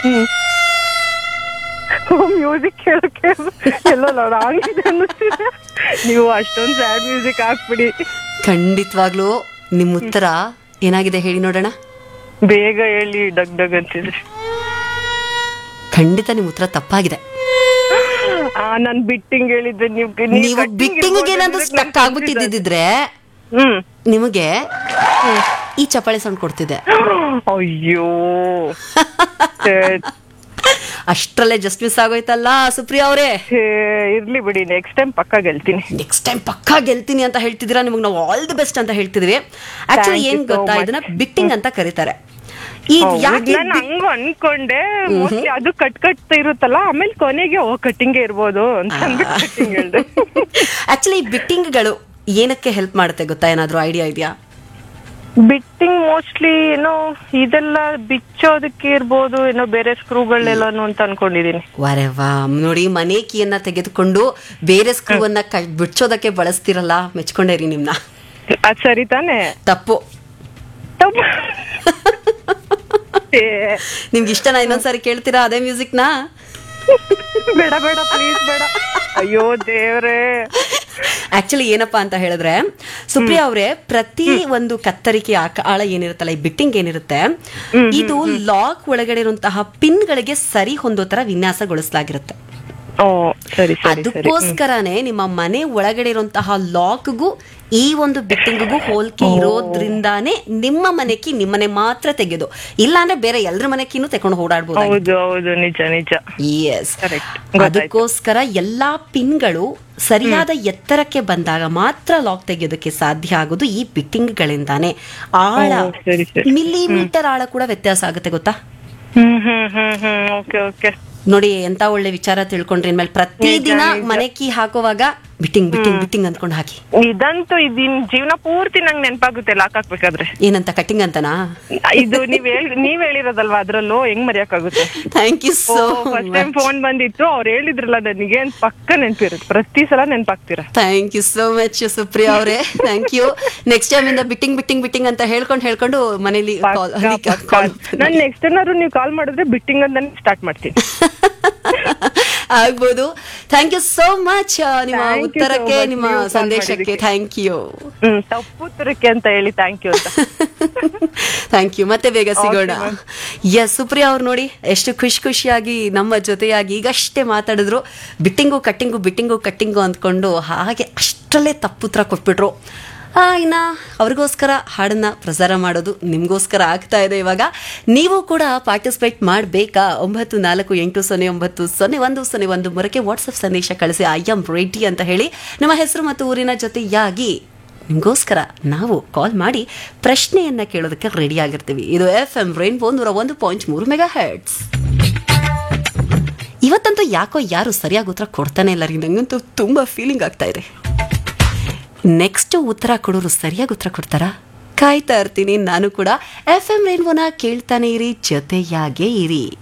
Music ಕೇಳಕ್ಕೆ ಎಲ್ಲೋ wrong ಇದೆ ಅನ್ನಿಸ್ತಿದೆ ನೀವು ಅಷ್ಟೊಂದು ಸ್ಯಾಡ್ ಮ್ಯೂಸಿಕ್ ಹಾಕ್ಬಿಡಿ ಖಂಡಿತವಾಗ್ಲೂ ನಿಮ್ಮ ಉತ್ತರ ಏನಾಗಿದೆ ಹೇಳಿ ನೋಡೋಣ ಬೇಗ ಹೇಳಿ ಡಗ್ ಡಗ್ ಅಂತಿದೆ ಖಂಡಿತ ನಿಮ್ಮ ಉತ್ತರ ತಪ್ಪಾಗಿದೆ ಆ ನಾನ್ ಬಿಟ್ಟಿಂಗ್ ಹೇಳಿದ್ದೆ ನೀವು ನೀವು ಬಿಟ್ಟಿಂಗ್ ಏನಾದ್ರು ಸ್ಟಕ್ ಆಗ್ಬಿಟ್ಟಿದ್ದಿದ್ರೆ ಹ್ಮ್ ನಿಮಗೆ ಈ ಚಪ್ಪಾಳೆ ಸೌಂಡ್ ಕೊಡ್ತಿದ್ದೆ ಅಯ್ಯೋ ಅಷ್ಟ್ರಲ್ಲೇ ಜಸ್ಟ್ ಮಿಸ್ ಆಗೋಯ್ತಲ್ಲ ಸುಪ್ರಿಯಾ ಅವರೇ ಛೇ, ಇರ್ಲಿ ಬಿಡಿ ನೆಕ್ಸ್ಟ್ ಟೈಮ್ ಪಕ್ಕ ಗೆಲ್ತೀನಿ ನೆಕ್ಸ್ಟ್ ಟೈಮ್ ಪಕ್ಕಾ ಗೆಲ್ತೀನಿ ಅಂತ ಹೇಳ್ತಿದ್ದೀರಾ ನಿಮಗೆ ನಾವು ಆಲ್ ದಿ ಬೆಸ್ಟ್ ಅಂತ ಹೇಳ್ತಿದ್ವಿ ಆಕ್ಚುಲಿ Thank you ಏನ್ so ಗೊತ್ತಾ much. ಇದನ್ನ ಬಿಟ್ಟಿಂಗ್ ಅಂತ ಕರೀತಾರೆ ಈ ಯಾಕೆ ನಾನು ಹಂಗ ಅನ್ಕೊಂಡೆ ಮೋಸ್ಟ್ಲಿ ಅದು ಕಟ್ ಕಟ್ ಇರುತ್ತಲ್ಲ ಆಮೇಲೆ ಕೊನೆಗೆ ಓ ಕಟ್ಟಿಂಗ್ ಇರ್ಬೋದು ಅಂತ ಅಂದ್ಬಿಟ್ಟು ಕಟ್ಟಿಂಗ್ ಹೇಳ್ದೆ ಆಕ್ಚುಲಿ ಬಿಟ್ಟಿಂಗ್ಗಳು ಏನಕ್ಕೆ ಹೆಲ್ಪ್ ಮಾಡುತ್ತೆ ಗೊತ್ತಾ ಏನಾದ್ರೂ ಐಡಿಯಾ ಇದೆಯಾ ಬಿಟ್ಟಿಂಗ್ ಮೋಸ್ಟ್ಲಿ ಏನೋ ಇದೆಲ್ಲ ಬಿಚ್ಚೋದಕ್ಕೆ ಇರ್ಬೋದು ಏನೋ ಬೇರೆ ಸ್ಕ್ರೂಗಳೆಲ್ಲನು ಅಂತ ಅನ್ಕೊಂಡಿದೀನಿ ವಾರೆ ವಾ ನೋಡಿ ಮನೆ ಕೀಯನ್ನ ತೆಗೆದುಕೊಂಡು ಬೇರೆ ಸ್ಕ್ರೂವನ್ನ ಕ ಬಿಡ್ಸೋದಕ್ಕೆ ಬಳಸ್ತಿರಲ್ಲ ಮೆಚ್ಕೊಂಡೇ ರೀ ನಿಮ್ನ ಅದ್ ಸರಿ ತಾನೆ ತಪ್ಪು ತಪ್ಪು. ಏ, ನಿಮ್ಗೆ ಇಷ್ಟನಾ ಇನ್ನೊಂದ್ಸರಿ ಕೇಳ್ತೀರಾ ಅದೇ ಮ್ಯೂಸಿಕ್ನ ಬೇಡ ಬೇಡ ಪ್ಲೀಸ್ ಬೇಡ ಅಯ್ಯೋ ದೇವ್ರೇ ಆಕ್ಚುಲಿ ಏನಪ್ಪಾ ಅಂತ ಹೇಳಿದ್ರೆ ಸುಪ್ರಿಯಾ ಅವರೇ ಪ್ರತಿ ಒಂದು ಕತ್ತರಿಕೆ ಆಕ- ಆಳ ಏನಿರುತ್ತಲ್ಲ ಈ ಬಿಟ್ಟಿಂಗ್ ಏನಿರುತ್ತೆ ಇದು ಲಾಕ್ ಒಳಗಡೆ ಇರುವಂತಹ ಪಿನ್ಗಳಿಗೆ ಸರಿ ಹೊಂದೋ ತರ ವಿನ್ಯಾಸಗೊಳಿಸಲಾಗಿರುತ್ತೆ ಓ ಸರಿ ಸರಿ ಸರಿ ಅದಕ್ಕೋಸ್ಕರನೇ ನಿಮ್ಮ ಮನೆ ಒಳಗಡೆ ಇರುವಂತಹ ಲಾಕ್ಗೂ ಈ ಒಂದು ಬಿಟ್ಟಿಂಗ್ಗೂ ಹೋಲಿಕೆ ಇರೋದ್ರಿಂದಾನೇ ನಿಮ್ಮ ಮನೆಕಿ ನಿಮ್ಮನೆ ಮಾತ್ರ ತೆಗೆದು ಇಲ್ಲಾಂದ್ರೆ ಬೇರೆ ಎಲ್ರ ಮನೆಕಿನೂ ತಕೊಂಡು ಓಡಾಡ್ಬೋದು ಹೌದು ಹೌದು ನಿಜ ನಿಜ ಎಸ್ Correct. ಗೊತ್ತಾಯ್ತು. ಅದಕ್ಕೋಸ್ಕರ ಎಲ್ಲಾ ಪಿನ್ಗಳು ಸರಿಯಾದ ಎತ್ತರಕ್ಕೆ ಬಂದಾಗ ಮಾತ್ರ ಲಾಕ್ ತೆಗೆಯೋದಕ್ಕೆ ಸಾಧ್ಯ ಆಗೋದು ಈ ಬಿಟ್ಟಿಂಗ್ಗಳಿಂದಾನೆ ಆಳ ಓ, ಸರಿ, ಸರಿ. ಮಿಲಿಮೀಟರ್ ಆಳ ಕೂಡ ವ್ಯತ್ಯಾಸ ಆಗುತ್ತೆ ಗೊತ್ತಾ ಹ್ಮ್ ಹ್ಮ್ ಹ್ಮ್ ಹ್ಮ್ ಓಕೆ ಓಕೆ ನೋಡಿ ಎಂತ ಒಳ್ಳೆ ವಿಚಾರ ತಿಳ್ಕೊಂಡ್ರಿ ಇನ್ಮೇಲೆ ಪ್ರತಿದಿನ ನಿಜ, ನಿಜ. ಮನೆ ಕೀ ಹಾಕುವಾಗ ಬಿಟ್ಟಿಂಗ್ ಬಿಟ್ಟಿಂಗ್ ಬಿಟ್ಟಿಂಗ್ ಅಂದ್ಕೊಂಡು ಹಾಕಿ ಇದಂತೂ ಇದಿನ್ ಜೀವನ ಪೂರ್ತಿ ನಂಗೆ ನೆನಪಾಗುತ್ತೆ ಲಾಕ್ ಹಾಕ್ಬೇಕಾದ್ರೆ ಏನಂತ ಕಟ್ಟಿಂಗ್ ಅಂತನಾ ಇದು ನೀವ್ ಹೇಳ್ ನೀವ್ ಹೇಳಿರೋದಲ್ವಾ ಅದ್ರಲ್ಲೂ ಹೆಂಗ್ ಮರೆಯಕ್ಕಾಗುತ್ತೆ thank you so first time phone ಬಂದಿತ್ತು ಅವ್ರು ಹೇಳಿದ್ರಲ್ಲ ನನಗೆ ಅಂತ ಪಕ್ಕ ನೆನ್ಪಿರುತ್ತೆ ಪ್ರತಿ ಸಲ ನೆನ್ಪಾಗ್ತೀರಾ thank you so much Supriya ಅವರೇ ಥ್ಯಾಂಕ್ ಯು ನೆಕ್ಸ್ಟ್ ಟೈಮ್ ಇಂದ ಬಿಟ್ಟಿಂಗ್ ಬಿಟ್ಟಿಂಗ್ ಬಿಟ್ಟಿಂಗ್ ಅಂತ ಹೇಳ್ಕೊಂಡು ಹೇಳ್ಕೊಂಡು ಮನೇಲಿ ನಾನ್ ನೆಕ್ಸ್ಟ್ ಏನಾದ್ರು ನೀವು ಕಾಲ್ ಮಾಡಿದ್ರೆ ಬಿಟ್ಟಿಂಗ್ ಅಂತ ಸ್ಟಾರ್ಟ್ ಮಾಡ್ತೀನಿ ಆಗ್ಬೋದು ಥ್ಯಾಂಕ್ ಯು ಸೋ ಮಚ್ ನಿಮ್ಮ Thank you so ಉತ್ತರಕ್ಕೆ much. ನಿಮ್ಮ ನೀವು call ಸಂದೇಶಕ್ಕೆ ಮಾಡಿದ್ದಕ್ಕೆ. ಥ್ಯಾಂಕ್ ಯು ಹ್ಮ್ ತಪ್ಪು ಉತ್ತರಕ್ಕೆ ಅಂತ ಹೇಳಿ ಥ್ಯಾಂಕ್ ಯು ಅಂತ ಥ್ಯಾಂಕ್ ಯು ಮತ್ತೆ ಬೇಗ ಸಿಗೋಣ ma'am. ಎಸ್ ಸುಪ್ರಿಯಾ ಅವ್ರು ನೋಡಿ ಎಷ್ಟು ಖುಷಿ ಖುಷಿಯಾಗಿ ನಮ್ಮ ಜೊತೆಯಾಗಿ ಈಗಷ್ಟೇ ಮಾತಾಡಿದ್ರು ಬಿಟ್ಟಿಂಗು ಕಟ್ಟಿಂಗು ಬಿಟ್ಟಿಂಗು ಕಟ್ಟಿಂಗು ಅಂದ್ಕೊಂಡು ಹಾಗೆ ಅಷ್ಟರಲ್ಲೇ ತಪ್ಪುತ್ತರ ಕೊಟ್ಬಿಟ್ರು ಆ, ಇನ್ನ ಅವ್ರಿಗೋಸ್ಕರ ಹಾಡನ್ನ ಪ್ರಸಾರ ಮಾಡೋದು ನಿಮಗೋಸ್ಕರ ಆಗ್ತಾ ಇದೆ ಇವಾಗ ನೀವು ಕೂಡ ಪಾರ್ಟಿಸಿಪೇಟ್ ಮಾಡಬೇಕಾ ಒಂಬತ್ತು ನಾಲ್ಕು ಎಂಟು ಸೊನ್ನೆ ಒಂಬತ್ತು ಸೊನ್ನೆ ಒಂದು ಸೊನ್ನೆ ಒಂದು ಮೂರಕ್ಕೆ ವಾಟ್ಸಪ್ ಸಂದೇಶ ಕಳಿಸಿ ಐ ಆಮ್ ರೆಡಿ ಅಂತ ಹೇಳಿ ನಿಮ್ಮ ಹೆಸರು ಮತ್ತು ಊರಿನ ಜೊತೆಯಾಗಿ ನಿಮಗೋಸ್ಕರ ನಾವು ಕಾಲ್ ಮಾಡಿ ಪ್ರಶ್ನೆಯನ್ನ ಕೇಳೋದಕ್ಕೆ ರೆಡಿ ಆಗಿರ್ತೀವಿ ಇದು ಎಫ್ ಎಂ ರೈನ್ಬೋ ನೂರ ಒಂದು ಪಾಯಿಂಟ್ ಮೂರು ಮೆಗಾ ಹೆಡ್ಸ್ ಇವತ್ತಂತೂ ಯಾಕೋ ಯಾರು ಸರಿಯಾಗಿ ಉತ್ತರ ಕೊಡ್ತಾನೆ ಇಲ್ಲ ರೀ ನಂಗಂತೂ ತುಂಬಾ ಫೀಲಿಂಗ್ ಆಗ್ತಾ ಇದೆ ನೆಕ್ಸ್ಟ್ ಉತ್ತರ ಕೊಡೋರು ಸರಿಯಾಗಿ ಉತ್ತರ ಕೊಡ್ತಾರಾ ಕಾಯ್ತಾ ಇರ್ತೀನಿ ನಾನು ಕೂಡ ಎಫ್ ಎಂ ರೈನ್ಬೋನ ಕೇಳ್ತಾನೆ ಇರಿ ಜೊತೆಯಾಗೇ ಇರಿ